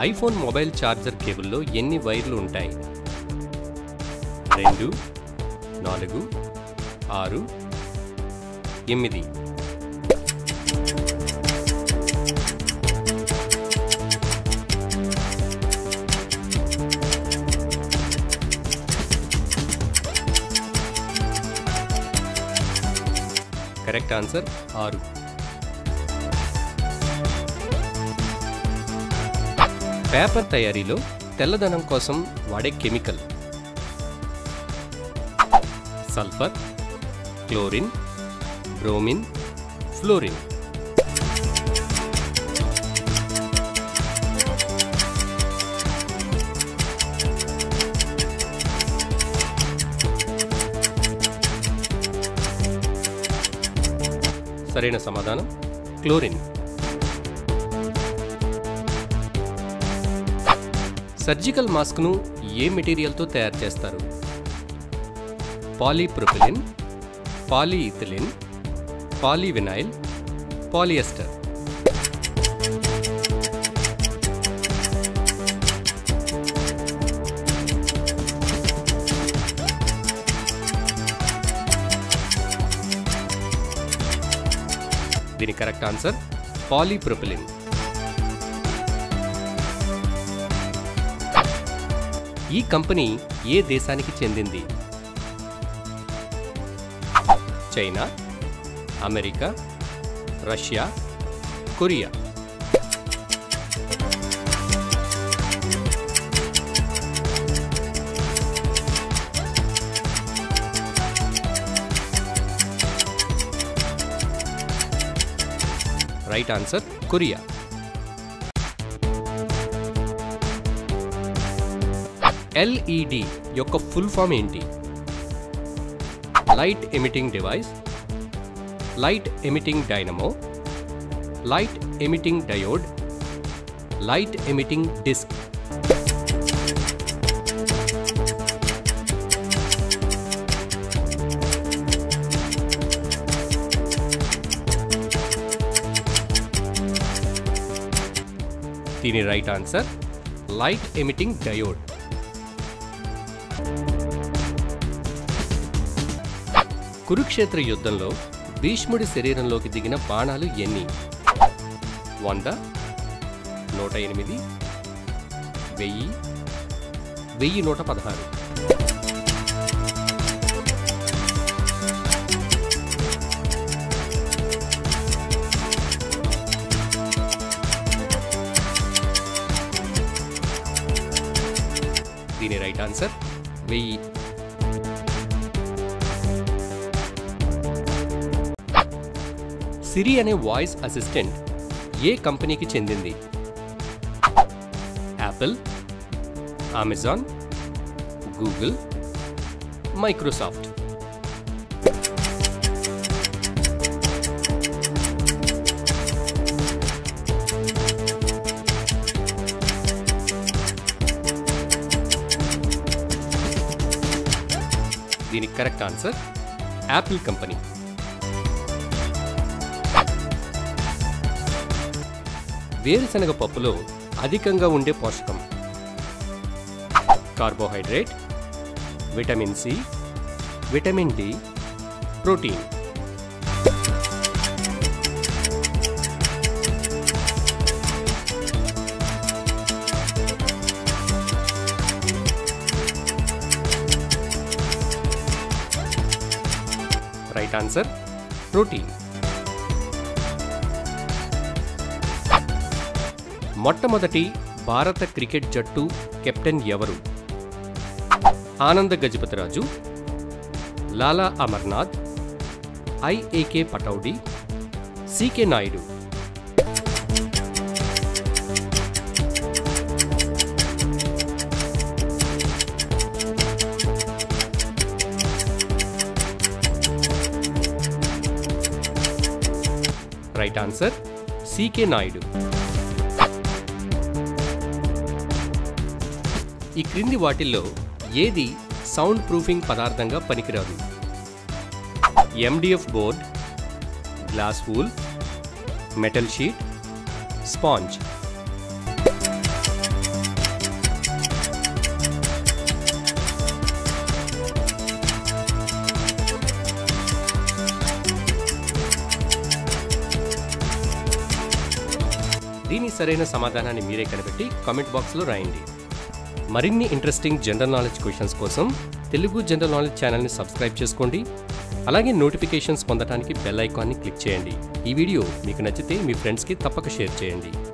iPhone mobile charger కేబుల్లో ఎన్ని వైర్లు ఉంటాయి రెండు నాలుగు ఆరు ఎనిమిది కరెక్ట్ ఆన్సర్ ఆరు పేపర్ తయారీలో తెల్లదనం కోసం వాడే chemical sulphur chlorine bromine fluorine సరైన సమాధానం క్లోరిన్ సర్జికల్ మాస్క్ను ఏ మెటీరియల్తో తయారు చేస్తారు పాలీప్రొపిలిన్ పాలీఇథిలిన్ పాలీవినైల్ పాలియస్టర్ దీని కరెక్ట్ ఆన్సర్ పాలీప్రొపిలిన్ ఈ కంపెనీ ఏ దేశానికి చెందింది China America Russia Korea right answer Korea LED యొక్క ఫుల్ ఫామ్ ఏంటి light emitting device light emitting dynamo light emitting diode light emitting disk దీని right answer light emitting diode Kurukshetra యుద్ధంలో భీష్ముడి శరీరంలోకి దిగిన బాణాలు ఎన్ని వంద నూట ఎనిమిది వెయ్యి వెయ్యి నూట పదహారు దీని రైట్ ఆన్సర్ వెయ్యి సిరి అనే వాయిస్ అసిస్టెంట్ ఏ కంపెనీకి చెందింది యాపిల్ అమెజాన్ గూగుల్ మైక్రోసాఫ్ట్ దీనికి కరెక్ట్ ఆన్సర్ యాపిల్ కంపెనీ వేరుశనగ పప్పులో అధికంగా ఉండే పోషకం carbohydrate vitamin C vitamin D protein right answer protein మొట్టమొదటి భారత క్రికెట్ జట్టు కెప్టెన్ ఎవరు ఆనంద గజపతిరాజు లాలా అమర్నాథ్ ఐఏకే పటౌడి సికే నాయుడు రైట్ ఆన్సర్ సికే నాయుడు ఈ క్రింది వాటిల్లో ఏది సౌండ్ ప్రూఫింగ్ పదార్థంగా పనికిరాదు MDF board glass wool metal sheet sponge దీని సరైన సమాధానాన్ని మీరే కనిపెట్టి కామెంట్ బాక్స్లో రాయండి మరిన్ని ఇంట్రెస్టింగ్ జనరల్ నాలెడ్జ్ క్వశ్చన్స్ కోసం తెలుగు జనరల్ నాలెడ్జ్ ఛానల్ని సబ్స్క్రైబ్ చేసుకోండి అలాగే నోటిఫికేషన్స్ పొందడానికి బెల్ ఐకాన్ని క్లిక్ చేయండి ఈ వీడియో మీకు నచ్చితే మీ ఫ్రెండ్స్కి తప్పక షేర్ చేయండి